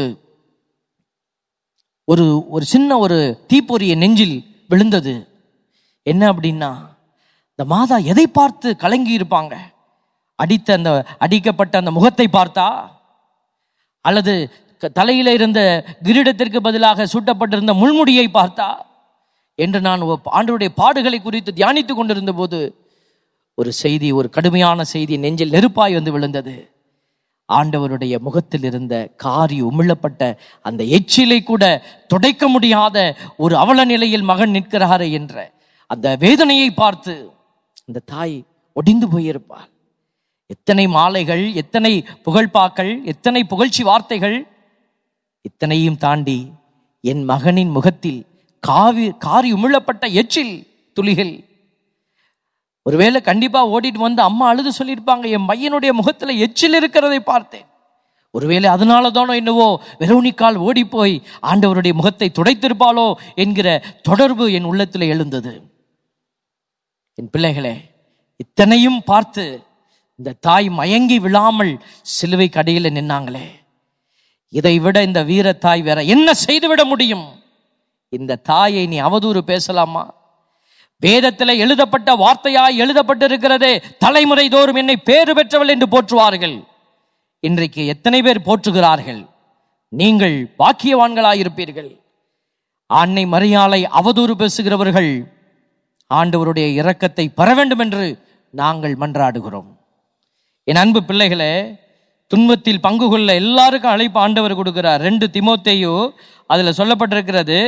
ஒரு ஒரு சின்ன ஒரு தீப்பொறிய நெஞ்சில் விழுந்தது என்ன அப்படின்னா இந்த மாதா எதை பார்த்து கலங்கி இருப்பாங்க அடித்த அந்த அடிக்கப்பட்ட அந்த முகத்தை பார்த்தா அல்லது க- தலையில இருந்த கிரீடத்திற்கு பதிலாக சூட்டப்பட்டிருந்த முள்முடியை பார்த்தா என்று நான் ஒ- ஆண்டவருடைய பாடுகளை குறித்து தியானித்துக் கொண்டிருந்த போது ஒரு செய்தி ஒரு கடுமையான செய்தி நெஞ்சில் நெருப்பாய் வந்து விழுந்தது ஆண்டவருடைய முகத்தில் இருந்த காரி உமிழப்பட்ட அந்த எச்சிலை கூட துடைக்க முடியாத ஒரு அவல நிலையில் மகன் நிற்கிறாரே என்ற அந்த வேதனையை பார்த்து அந்த தாய் ஒடிந்து போயிருப்பாள் எத்தனை மாலைகள் எத்தனை புகழ்பாக்கள் எத்தனை புகழ்ச்சி வார்த்தைகள் இத்தனையும் தாண்டி என் மகனின் முகத்தில் காவி காரி உமிழப்பட்ட எச்சில் துளிகள் ஒருவேளை கண்டிப்பா ஓடிட்டு வந்து அம்மா அழுது சொல்லியிருப்பாங்க என் பையனுடைய முகத்துல எச்சில் இருக்கிறதை பார்த்தேன் ஒருவேளை அதனால தானோ என்னவோ வெரோனிக்கால் ஓடி போய் ஆண்டவருடைய முகத்தை துடைத்திருப்பாளோ என்கிற தொடர்பு என் உள்ளத்தில் எழுந்தது என் பிள்ளைகளே இத்தனையும் பார்த்து இந்த தாய் மயங்கி விழாமல் சிலுவை கடையில் நின்னாங்களே இதை விட இந்த வீர தாய் வேற என்ன செய்துவிட முடியும் இந்த தாயை நீ அவதூறு பேசலாமா வேதத்தில் எழுதப்பட்ட வார்த்தையாய் எழுதப்பட்டிருக்கிறதே தலைமுறை தோறும் என்னை பேறு பெற்றவள் என்று போற்றுவார்கள் இன்றைக்கு எத்தனை பேர் போற்றுகிறார்கள் நீங்கள் பாக்கியவான்களாயிருப்பீர்கள் அன்னை மரியாளை அவதூறு பேசுகிறவர்கள் ஆண்டவருடைய இரக்கத்தை பெற வேண்டும் என்று நாங்கள் மன்றாடுகிறோம் என் அன்பு பிள்ளைகளே துன்பத்தில் பங்கு கொள்ள எல்லாருக்கும் அழைப்பு ஆண்டவர் கொடுக்கிறார் ரெண்டு திமோத்தேயு அதுல சொல்லப்பட்டிருக்கிறது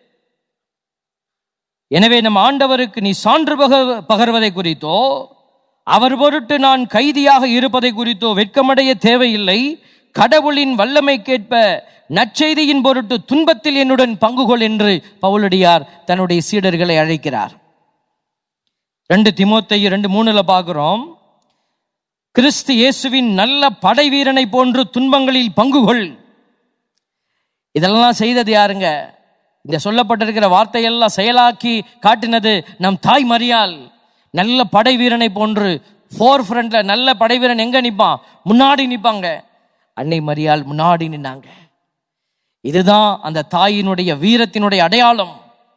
எனவே நம் ஆண்டவருக்கு நீ சான்று பக- பகர்வதை குறித்தோ அவர் பொருட்டு நான் கைதியாக இருப்பதை குறித்தோ வெட்கமடைய தேவையில்லை கடவுளின் வல்லமை கேட்ப நற்செய்தியின் பொருட்டு துன்பத்தில் என்னுடன் பங்கு கொள் என்று பவுலடியார் தன்னுடைய சீடர்களை அழைக்கிறார் ரெண்டு திமோத்தேயு ரெண்டு மூணுல பார்க்கிறோம் கிறிஸ்து இயேசுவின் நல்ல படை வீரனை போன்று துன்பங்களில் பங்கு கொள் இதெல்லாம் செய்தது யாருங்க இந்த சொல்லப்பட்டிருக்கிற வார்த்தையெல்லாம் செயலாக்கி காட்டினது நம் தாய் மரியாள் நல்ல படை வீரனை போன்று ஃபோர் ஃப்ரண்ட்ல நல்ல படை வீரன் எங்க நிப்பான் முன்னாடி நிப்பாங்க அன்னை மரியாள் முன்னாடி நின்னாங்க இதுதான் அந்த தாயினுடைய வீரத்தினுடைய அடையாளம்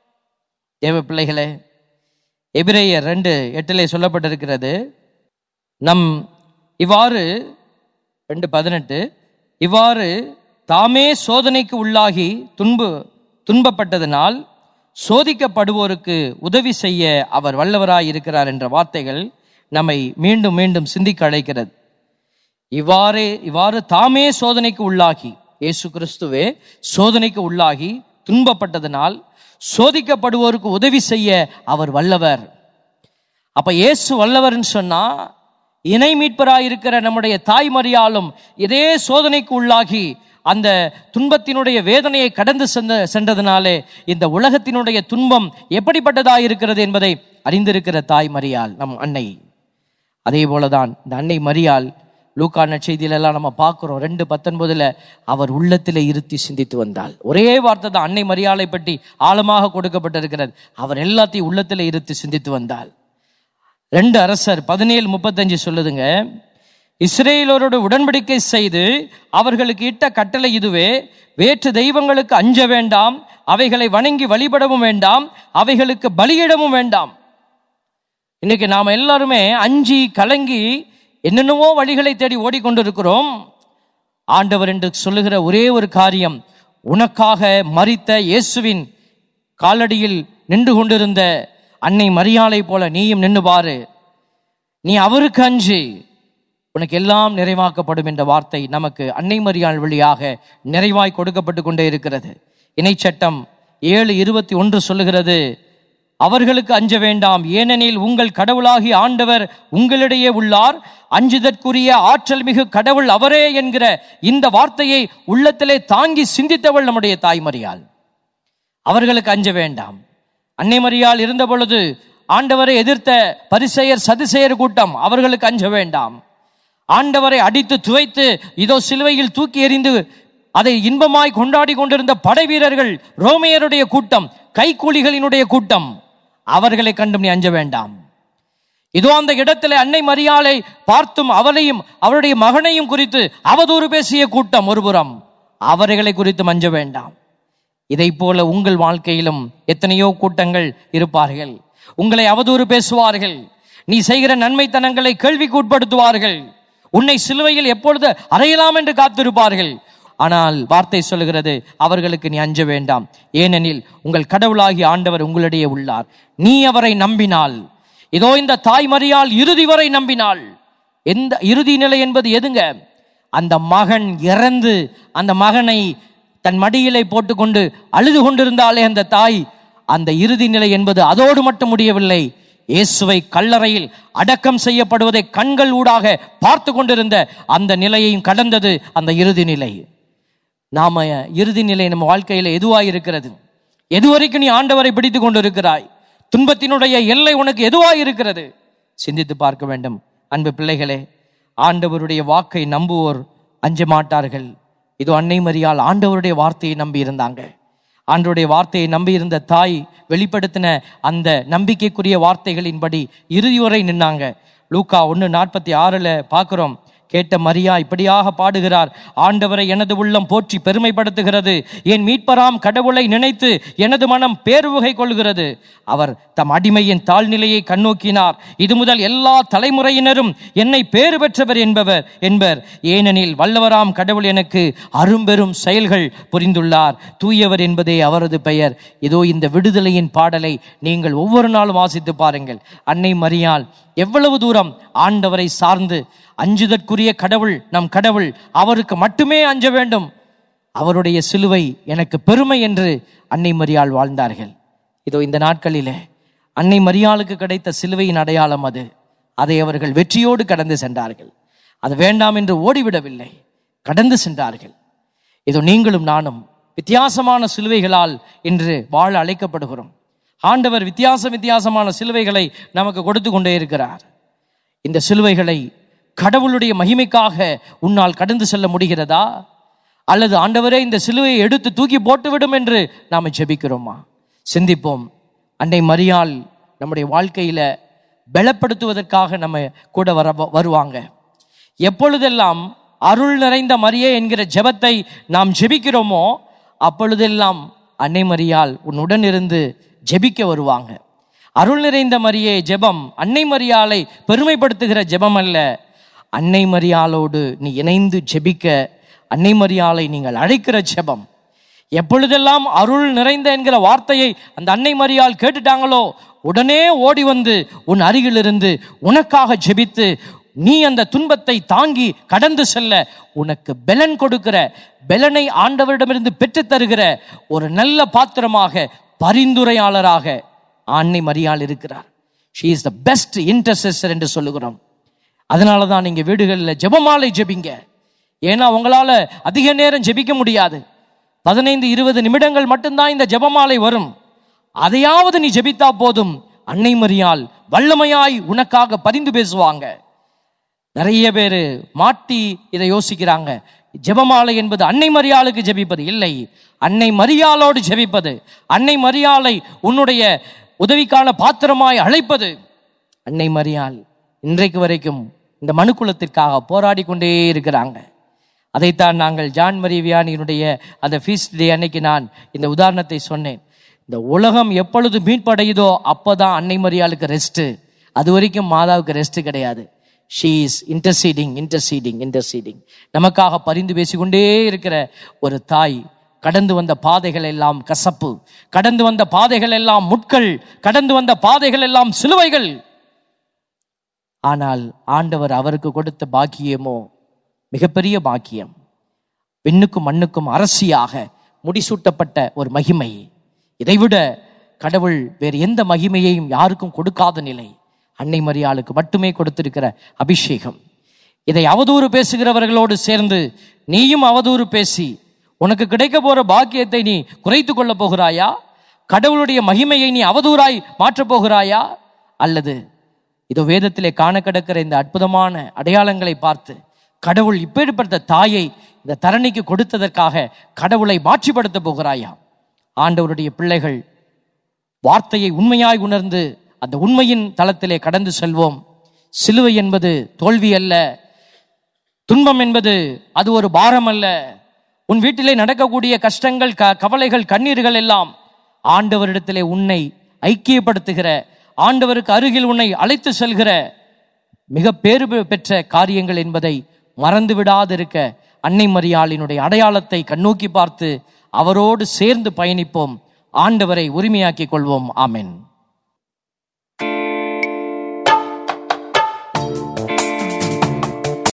தேவ பிள்ளைகளே எபிரேயர் ரெண்டு எட்டிலே சொல்லப்பட்டிருக்கிறது நம் இவ்வாறு ரெண்டு பதினெட்டு இவ்வாறு தாமே சோதனைக்கு உள்ளாகி துன்பு துன்பப்பட்டதனால் சோதிக்கப்படுவோருக்கு உதவி செய்ய அவர் வல்லவராய் இருக்கிறார் என்ற வார்த்தைகள் நம்மை மீண்டும் மீண்டும் சிந்திக்க அழைக்கிறது இவ்வாறே இவ்வாறு தாமே சோதனைக்கு உள்ளாகி இயேசு கிறிஸ்துவே சோதனைக்கு உள்ளாகி துன்பப்பட்டதனால் சோதிக்கப்படுவோருக்கு உதவி செய்ய அவர் வல்லவர் அப்ப இயேசு வல்லவர்னு சொன்னா இணை மீட்பராய் இருக்கிற நம்முடைய தாய்மறியாலும் இதே சோதனைக்கு உள்ளாகி அந்த துன்பத்தினுடைய வேதனையை கடந்து சென்ற சென்றதுனாலே இந்த உலகத்தினுடைய துன்பம் எப்படிப்பட்டதாக இருக்கிறது என்பதை அறிந்திருக்கிற தாய் மரியாள் நம் அன்னை அதே போலதான் இந்த அன்னை மரியாள் லூக்கா நற்செய்தியில எல்லாம் நம்ம பார்க்கிறோம் ரெண்டு பத்தொன்பதுல அவர் உள்ளத்திலே இருத்தி சிந்தித்து வந்தாள் ஒரே வார்த்தை தான் அன்னை மரியாளை பற்றி ஆழமாக கொடுக்கப்பட்டிருக்கிறது அவர் எல்லாத்தையும் உள்ளத்திலே இருத்தி சிந்தித்து வந்தாள் ரெண்டு அரசர் பதினேழு முப்பத்தஞ்சு சொல்லுதுங்க இஸ்ரேலோரோடு உடன்படிக்கை செய்து அவர்களுக்கு இட்ட கட்டளை இதுவே வேற்று தெய்வங்களுக்கு அஞ்ச வேண்டாம் அவைகளை வணங்கி வழிபடவும் வேண்டாம் அவைகளுக்கு பலியிடவும் வேண்டாம் இன்னைக்கு நாம எல்லாருமே அஞ்சி கலங்கி என்னென்னவோ வழிகளை தேடி ஓடிக்கொண்டிருக்கிறோம் ஆண்டவர் என்று சொல்லுகிற ஒரே ஒரு காரியம் உனக்காக மரித்த இயேசுவின் காலடியில் நின்று கொண்டிருந்த அன்னை மரியாளை போல நீயும் நின்று பாரு நீ அவருக்கு அஞ்சு உனக்கு எல்லாம் நிறைவாக்கப்படும் என்ற வார்த்தை நமக்கு அன்னை மரியாள் வழியாக நிறைவாய் கொடுக்கப்பட்டு கொண்டே இருக்கிறது இணைச்சட்டம் ஏழு இருபத்தி ஒன்று சொல்லுகிறது அவர்களுக்கு அஞ்ச வேண்டாம் ஏனெனில் உங்கள் கடவுளாகி ஆண்டவர் உங்களிடையே உள்ளார் அஞ்சுதற்குரிய ஆற்றல் மிகு கடவுள் அவரே என்கிற இந்த வார்த்தையை உள்ளத்திலே தாங்கி சிந்தித்தவள் நம்முடைய தாய்மறியாள் அவர்களுக்கு அஞ்ச வேண்டாம் அன்னை மரியாள் இருந்த பொழுது ஆண்டவரை எதிர்த்த பரிசெயர் சதுசெயர் கூட்டம் அவர்களுக்கு அஞ்ச வேண்டாம் ஆண்டவரை அடித்து துவைத்து இதோ சிலுவையில் தூக்கி எறிந்து அதை இன்பமாய் கொண்டாடி கொண்டிருந்த படை வீரர்கள் ரோமையருடைய கூட்டம் கைக்கூலிகளினுடைய கூட்டம் அவர்களை கண்டும் நீ அஞ்ச வேண்டாம் இதோ அந்த இடத்துல அன்னை மரியாளை பார்த்தும் அவளையும் அவருடைய மகனையும் குறித்து அவதூறு பேசிய கூட்டம் ஒருபுறம் அவர்களை குறித்து அஞ்ச வேண்டாம் இதை போல உங்கள் வாழ்க்கையிலும் எத்தனையோ கூட்டங்கள் இருப்பார்கள் உங்களை அவதூறு பேசுவார்கள் நீ செய்கிற நன்மைத்தனங்களை கேள்விக்கு உட்படுத்துவார்கள் உன்னை சிலுவையில் எப்பொழுது அறையலாம் என்று காத்திருப்பார்கள் ஆனால் வார்த்தை சொல்லுகிறது அவர்களுக்கு நீ அஞ்ச வேண்டாம் ஏனெனில் உங்கள் கடவுளாகி ஆண்டவர் உங்களிடையே உள்ளார் நீ அவரை நம்பினால் இதோ இந்த தாய்மறியால் இறுதி வரை நம்பினாள் எந்த இறுதி நிலை என்பது எதுங்க அந்த மகன் இறந்து அந்த மகனை தன் மடியிலே போட்டுக்கொண்டு அழுது கொண்டிருந்தாலே அந்த தாய் அந்த இறுதி நிலை என்பது அதோடு மட்டும் முடியவில்லை இயேசுவை கல்லறையில் அடக்கம் செய்யப்படுவதை கண்கள் ஊடாக பார்த்து கொண்டிருந்த அந்த நிலையையும் கடந்தது அந்த இறுதி நிலை நாம இறுதி நிலை நம்ம வாழ்க்கையில எதுவாய் இருக்கிறது எதுவரைக்கும் நீ ஆண்டவரை பிடித்து கொண்டிருக்கிறாய் துன்பத்தினுடைய எல்லை உனக்கு எதுவாய் இருக்கிறது சிந்தித்து பார்க்க வேண்டும் அன்பு பிள்ளைகளே ஆண்டவருடைய வாக்கை நம்புவோர் அஞ்ச மாட்டார்கள் இது அன்னை மரியால் ஆண்டவருடைய வார்த்தையை நம்பி இருந்தாங்க ஆண்டவருடைய வார்த்தையை நம்பி இருந்த தாய் வெளிப்படுத்தின அந்த நம்பிக்கைக்குரிய வார்த்தைகளின்படி இறுதி வரை நின்னாங்க லூக்கா ஒன்று நாற்பத்தி ஆறுல பார்க்கிறோம் கேட்ட மரியா இப்படியாக பாடுகிறார் ஆண்டவரை எனது உள்ளம் போற்றி பெருமைப்படுத்துகிறது என் மீட்பராம் கடவுளை நினைத்து எனது மனம் பேருவகை கொள்கிறது அவர் தம் அடிமையின் தாழ்நிலையை கண்ணோக்கினார் இது முதல் எல்லா தலைமுறையினரும் என்னை பேறு பெற்றவர் என்பவர் என்பர் ஏனெனில் வல்லவராம் கடவுள் எனக்கு அரும்பெரும் செயல்கள் புரிந்துள்ளார் தூயவர் என்பதே அவரது பெயர் இதோ இந்த விடுதலையின் பாடலை நீங்கள் ஒவ்வொரு நாளும் வாசித்து பாருங்கள் அன்னை மரியாள் எவ்வளவு தூரம் ஆண்டவரை சார்ந்து அஞ்சுதற்குரிய கடவுள் நம் கடவுள் அவருக்கு மட்டுமே அஞ்ச வேண்டும் அவருடைய சிலுவை எனக்கு பெருமை என்று அன்னை மரியாள் வாழ்ந்தார்கள் இதோ இந்த நாட்களிலே அன்னை மரியாளுக்கு கிடைத்த சிலுவையின் அடையாளம் அது அதை அவர்கள் வெற்றியோடு கடந்து சென்றார்கள் அது வேண்டாம் என்று ஓடிவிடவில்லை கடந்து சென்றார்கள் இதோ நீங்களும் நானும் வித்தியாசமான சிலுவைகளால் இன்று வாழ அழைக்கப்படுகிறோம் ஆண்டவர் வித்தியாச வித்தியாசமான சிலுவைகளை நமக்கு கொடுத்து கொண்டே இருக்கிறார் இந்த சிலுவைகளை கடவுளுடைய மகிமைக்காக உன்னால் கடந்து செல்ல முடிகிறதா அல்லது ஆண்டவரே இந்த சிலுவையை எடுத்து தூக்கி போட்டுவிடும் என்று நாம ஜெபிக்கிறோமா சிந்திப்போம் அன்னை மரியாள் நம்முடைய வாழ்க்கையில பலப்படுத்துவதற்காக நம்ம கூட வர வருவாங்க எப்பொழுதெல்லாம் அருள் நிறைந்த மரியே என்கிற ஜெபத்தை நாம் ஜெபிக்கிறோமோ அப்பொழுதெல்லாம் அன்னை மரியாள் உன்னுடன் இருந்து ஜெபிக்க வருவாங்க அருள் நிறைந்த மரியே ஜெபம் அன்னை மரியாளை பெருமைப்படுத்துகிற ஜெபம் அல்ல அன்னை மரியாளோடு நீ இணைந்து ஜெபிக்க அன்னை மரியாளை நீங்கள் அழைக்கிற ஜெபம் எப்பொழுதெல்லாம் அருள் நிறைந்த என்கிற வார்த்தையை அந்த அன்னை மரியாள் கேட்டுட்டாங்களோ உடனே ஓடி வந்து உன் அருகில் இருந்து உனக்காக ஜெபித்து நீ அந்த துன்பத்தை தாங்கி கடந்து செல்ல உனக்கு பெலன் கொடுக்கிற பெலனை ஆண்டவரிடமிருந்து பெற்றுத் தருகிற ஒரு நல்ல பாத்திரமாக பரிந்துரையாளராக அன்னை மரியாள் இருக்கிறார் she is the best intercessor என்று சொல்லுகிறோம் அதனால தான் நீங்க வீடுகளில் ஜெபமாலை ஜெபிங்க ஏன்னா உங்களால அதிக நேரம் ஜெபிக்க முடியாது பதினைந்து இருபது நிமிடங்கள் மட்டும்தான் இந்த ஜெபமாலை வரும் அதையாவது நீ ஜெபித்தா போதும் அன்னை மரியாள் வல்லமையாய் உனக்காக பரிந்து பேசுவாங்க நிறைய பேர் மாட்டி இதை யோசிக்கிறாங்க ஜெபமாலை என்பது அன்னை மரியாளுக்கு ஜெபிப்பது இல்லை அன்னை மரியாளோடு ஜெபிப்பது அன்னை மரியாளை உன்னுடைய உதவிக்கான பாத்திரமாய் அழைப்பது அன்னை மரியாள் இன்றைக்கு வரைக்கும் இந்த மனுக்குலத்திற்காக போராடி கொண்டே இருக்கிறாங்க அதைத்தான் நாங்கள் ஜான் மரி வியானியினுடைய அந்த ஃபீஸ்ட் டே அன்னைக்கு நான் இந்த உதாரணத்தை சொன்னேன் இந்த உலகம் எப்பொழுது மீட்படையுதோ அப்போதான் அன்னை மரியாளுக்கு ரெஸ்ட் அது வரைக்கும் மாதாவுக்கு ரெஸ்ட் கிடையாது she is interceding interceding interceding நமக்காக பரிந்து பேசிக்கொண்டே இருக்கிற ஒரு தாய் கடந்து வந்த பாதைகள் எல்லாம் கசப்பு கடந்து வந்த பாதைகள் எல்லாம் முட்கள் கடந்து வந்த பாதைகள் எல்லாம் சிலுவைகள் ஆனால் ஆண்டவர் அவருக்கு கொடுத்த பாக்கியமோ மிகப்பெரிய பாக்கியம் விண்ணுக்கும் மண்ணுக்கும் அரசியாக முடிசூட்டப்பட்ட ஒரு மகிமை இதைவிட கடவுள் வேறு எந்த மகிமையையும் யாருக்கும் கொடுக்காத நிலை அன்னை மரியாளுக்கு மட்டுமே கொடுத்திருக்கிற அபிஷேகம் இதை அவதூறு பேசுகிறவர்களோடு சேர்ந்து நீயும் அவதூறு பேசி உனக்கு கிடைக்க போற பாக்கியத்தை நீ குறைத்து கொள்ள போகிறாயா கடவுளுடைய மகிமையை நீ அவதூறாய் மாற்றப் போகிறாயா அல்லது இதோ வேதத்திலே காண கிடக்கிற இந்த அற்புதமான அடையாளங்களை பார்த்து கடவுள் இப்பேற்பட்ட தாயை இந்த தரணிக்கு கொடுத்ததற்காக கடவுளை மாற்றிப்படுத்த போகிறாயா ஆண்டவருடைய பிள்ளைகள் வார்த்தையை உண்மையாய் உணர்ந்து அந்த உண்மையின் தளத்திலே கடந்து செல்வோம் சிலுவை என்பது தோல்வி அல்ல துன்பம் என்பது அது ஒரு பாரம் அல்ல உன் வீட்டிலே நடக்கக்கூடிய கஷ்டங்கள் க- கவலைகள் கண்ணீர்கள் எல்லாம் ஆண்டவரிடத்திலே உன்னை ஐக்கியப்படுத்துகிற ஆண்டவருக்கு அருகில் உன்னை அழைத்து செல்கிற மிக பேறு பெ- பெற்ற காரியங்கள் என்பதை மறந்து விடாதிருக்க அன்னை மரியாளினுடைய அடையாளத்தை கண்ணோக்கி பார்த்து அவரோடு சேர்ந்து பயணிப்போம் ஆண்டவரை உரிமையாக்கிக் கொள்வோம் ஆமென்